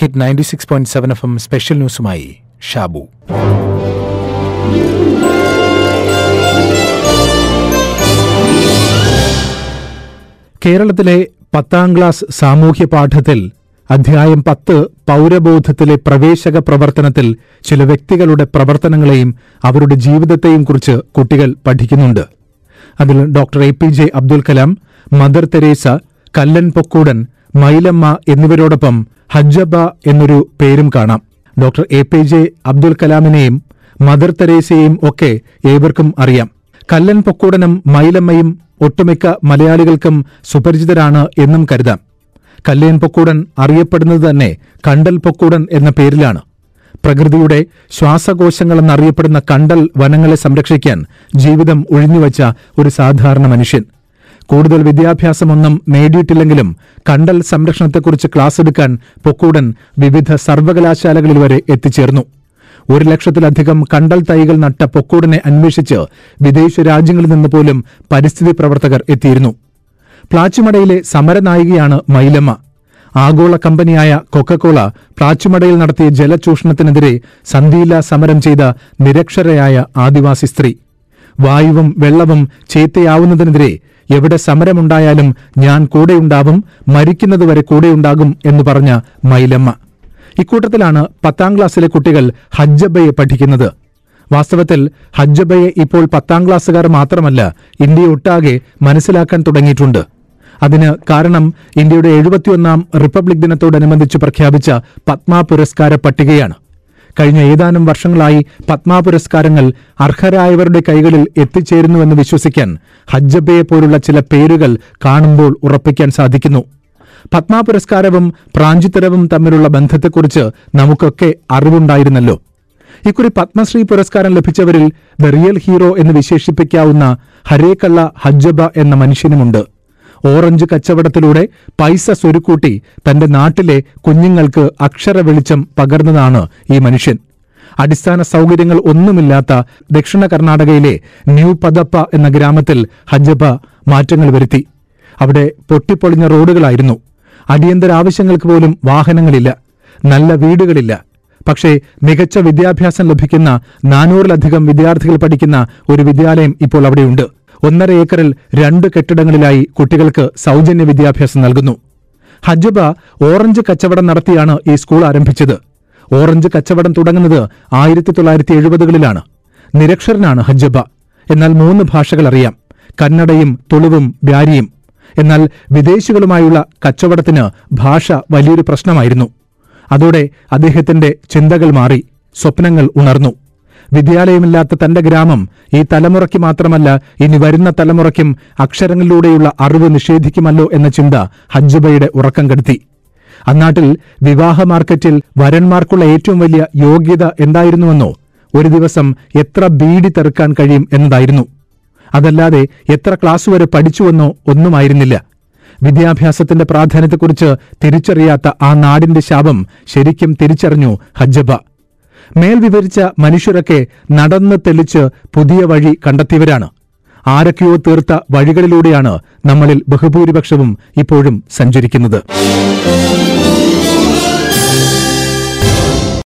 hit ninety six point seven F M special ന്യൂസുമായി ഷാബു കേരളത്തിലെ പത്താം ക്ലാസ് സാമൂഹ്യ പാഠത്തിൽ അധ്യായം പത്ത് പൗരബോധത്തിലെ പ്രവേശക പ്രവർത്തനത്തിൽ ചില വ്യക്തികളുടെ പ്രവർത്തനങ്ങളെയും അവരുടെ ജീവിതത്തെയും കുറിച്ച് കുട്ടികൾ പഠിക്കുന്നുണ്ട് അതിൽ doctor A P J Abdul Kalam mother Teresa Kallen Pokkudan Mylamma എന്നിവരോടൊപ്പം ഹജ്ജബ എന്നൊരു പേരും കാണാം doctor A P J Abdul കലാമിനെയും മദർ തെരേസയെയും ഒക്കെ ഏവർക്കും അറിയാം കല്ലൻ പൊക്കൂടനും മൈലമ്മയും ഒട്ടുമിക്ക മലയാളികൾക്കും സുപരിചിതരാണ് എന്നും കരുതാം കല്ലേൻ പൊക്കൂടൻ അറിയപ്പെടുന്നത് തന്നെ കണ്ടൽ പൊക്കൂടൻ എന്ന പേരിലാണ് പ്രകൃതിയുടെ ശ്വാസകോശങ്ങളെന്നറിയപ്പെടുന്ന കണ്ടൽ വനങ്ങളെ സംരക്ഷിക്കാൻ ജീവിതം ഒഴിഞ്ഞുവച്ച ഒരു സാധാരണ മനുഷ്യൻ കൂടുതൽ വിദ്യാഭ്യാസമൊന്നും നേടിയിട്ടില്ലെങ്കിലും കണ്ടൽ സംരക്ഷണത്തെക്കുറിച്ച് ക്ലാസ് എടുക്കാൻ പൊക്കൂടൻ വിവിധ സർവകലാശാലകളിൽ വരെ എത്തിച്ചേർന്നു ഒരു ലക്ഷത്തിലധികം കണ്ടൽ തൈകൾ നട്ട പൊക്കൂടനെ അന്വേഷിച്ച് വിദേശ രാജ്യങ്ങളിൽ നിന്ന് പോലും പരിസ്ഥിതി പ്രവർത്തകർ എത്തിയിരുന്നു പ്ലാച്ചുമടയിലെ സമരനായികയാണ് മൈലമ്മ ആഗോള കമ്പനിയായ കൊക്കക്കോള പ്ലാച്ചുമടയിൽ നടത്തിയ ജലചൂഷണത്തിനെതിരെ സന്ധിയില്ല സമരം ചെയ്ത നിരക്ഷരയായ ആദിവാസി സ്ത്രീ വായുവും വെള്ളവും ചേത്തയാവുന്നതിനെതിരെ എവിടെ സമരമുണ്ടായാലും ഞാൻ കൂടെയുണ്ടാവും മരിക്കുന്നതുവരെ കൂടെയുണ്ടാകും എന്ന് പറഞ്ഞ മൈലമ്മ ഇക്കൂട്ടത്തിലാണ് പത്താം ക്ലാസ്സിലെ കുട്ടികൾ ഹജ്ജബയെ പഠിക്കുന്നത് വാസ്തവത്തിൽ ഹജ്ജബയെ ഇപ്പോൾ പത്താം ക്ലാസ്സുകാർ മാത്രമല്ല ഇന്ത്യയൊട്ടാകെ മനസ്സിലാക്കാൻ തുടങ്ങിയിട്ടുണ്ട് അതിന് കാരണം ഇന്ത്യയുടെ എഴുപത്തിയൊന്നാം റിപ്പബ്ലിക് ദിനത്തോടനുബന്ധിച്ച് പ്രഖ്യാപിച്ച പത്മ പുരസ്കാര പട്ടികയാണ് കഴിഞ്ഞ ഏതാനും വർഷങ്ങളായി പത്മ പുരസ്കാരങ്ങൾ അർഹരായവരുടെ കൈകളിൽ എത്തിച്ചേരുന്നുവെന്ന് വിശ്വസിക്കാൻ ഹജ്ജബയെ പോലുള്ള ചില പേരുകൾ കാണുമ്പോൾ ഉറപ്പിക്കാൻ സാധിക്കുന്നു പത്മ പുരസ്കാരവും പ്രാഞ്ചിത്തരവും തമ്മിലുള്ള ബന്ധത്തെക്കുറിച്ച് നമുക്കൊക്കെ അറിവുണ്ടായിരുന്നല്ലോ ഇക്കുറി പത്മശ്രീ പുരസ്കാരം ലഭിച്ചവരിൽ ദ റിയൽ ഹീറോ എന്ന് വിശേഷിപ്പിക്കാവുന്ന ഹരേക്കള്ള ഹജ്ജബ എന്ന മനുഷ്യനുമുണ്ട് ഓറഞ്ച് കച്ചവടത്തിലൂടെ പൈസ സ്വരുക്കൂട്ടി തന്റെ നാട്ടിലെ കുഞ്ഞുങ്ങൾക്ക് അക്ഷര വെളിച്ചം പകർന്നതാണ് ഈ മനുഷ്യൻ അടിസ്ഥാന സൗകര്യങ്ങൾ ഒന്നുമില്ലാത്ത ദക്ഷിണ കർണാടകയിലെ ന്യൂ പദപ്പ എന്ന ഗ്രാമത്തിൽ ഹജ്ജബ മാറ്റങ്ങൾ വരുത്തി അവിടെ പൊട്ടിപ്പൊളിഞ്ഞ റോഡുകളായിരുന്നു അടിയന്തര ആവശ്യങ്ങൾക്ക് പോലും വാഹനങ്ങളില്ല നല്ല വീടുകളില്ല പക്ഷേ മികച്ച വിദ്യാഭ്യാസം ലഭിക്കുന്ന നാനൂറിലധികം വിദ്യാർത്ഥികൾ പഠിക്കുന്ന ഒരു വിദ്യാലയം ഇപ്പോൾ അവിടെയുണ്ട് ഒന്നര ഏക്കറിൽ രണ്ട് കെട്ടിടങ്ങളിലായി കുട്ടികൾക്ക് സൗജന്യ വിദ്യാഭ്യാസം നൽകുന്നു ഹജ്ജബ ഓറഞ്ച് കച്ചവടം നടത്തിയാണ് ഈ സ്കൂൾ ആരംഭിച്ചത് ഓറഞ്ച് കച്ചവടം തുടങ്ങുന്നത് ആയിരത്തി തൊള്ളായിരത്തി എഴുപതുകളിലാണ് നിരക്ഷരനാണ് ഹജ്ജബ എന്നാൽ മൂന്ന് ഭാഷകൾ അറിയാം കന്നഡയും തുളുവും ബ്യാരിയും എന്നാൽ വിദേശികളുമായുള്ള കച്ചവടത്തിന് ഭാഷ വലിയൊരു പ്രശ്നമായിരുന്നു അതോടെ അദ്ദേഹത്തിന്റെ ചിന്തകൾ മാറി സ്വപ്നങ്ങൾ ഉണർന്നു വിദ്യാലയമില്ലാത്ത തന്റെ ഗ്രാമം ഈ തലമുറയ്ക്ക് മാത്രമല്ല ഇനി വരുന്ന തലമുറയ്ക്കും അക്ഷരങ്ങളിലൂടെയുള്ള അറിവ് നിഷേധിക്കുമല്ലോ എന്ന ചിന്ത ഹജ്ജബയുടെ ഉറക്കം കെടുത്തി അന്നാട്ടിൽ വിവാഹ മാർക്കറ്റിൽ വരന്മാർക്കുള്ള ഏറ്റവും വലിയ യോഗ്യത എന്തായിരുന്നുവെന്നോ ഒരു ദിവസം എത്ര ബീഡി തെറുക്കാൻ കഴിയും എന്നതായിരുന്നു അതല്ലാതെ എത്ര ക്ലാസ് വരെ പഠിച്ചുവെന്നോ ഒന്നുമായിരുന്നില്ല വിദ്യാഭ്യാസത്തിന്റെ പ്രാധാന്യത്തെക്കുറിച്ച് തിരിച്ചറിയാത്ത ആ നാടിന്റെ ശാപം ശരിക്കും തിരിച്ചറിഞ്ഞു ഹജ്ജബ മേൽ വിവരിച്ച മനുഷ്യരൊക്കെ നടന്ന് തെളിച്ച് പുതിയ വഴി കണ്ടെത്തിയവരാണ് ആരൊക്കെയോ തീർത്ത വഴികളിലൂടെയാണ് നമ്മളിൽ ബഹുഭൂരിപക്ഷവും ഇപ്പോഴും സഞ്ചരിക്കുന്നത്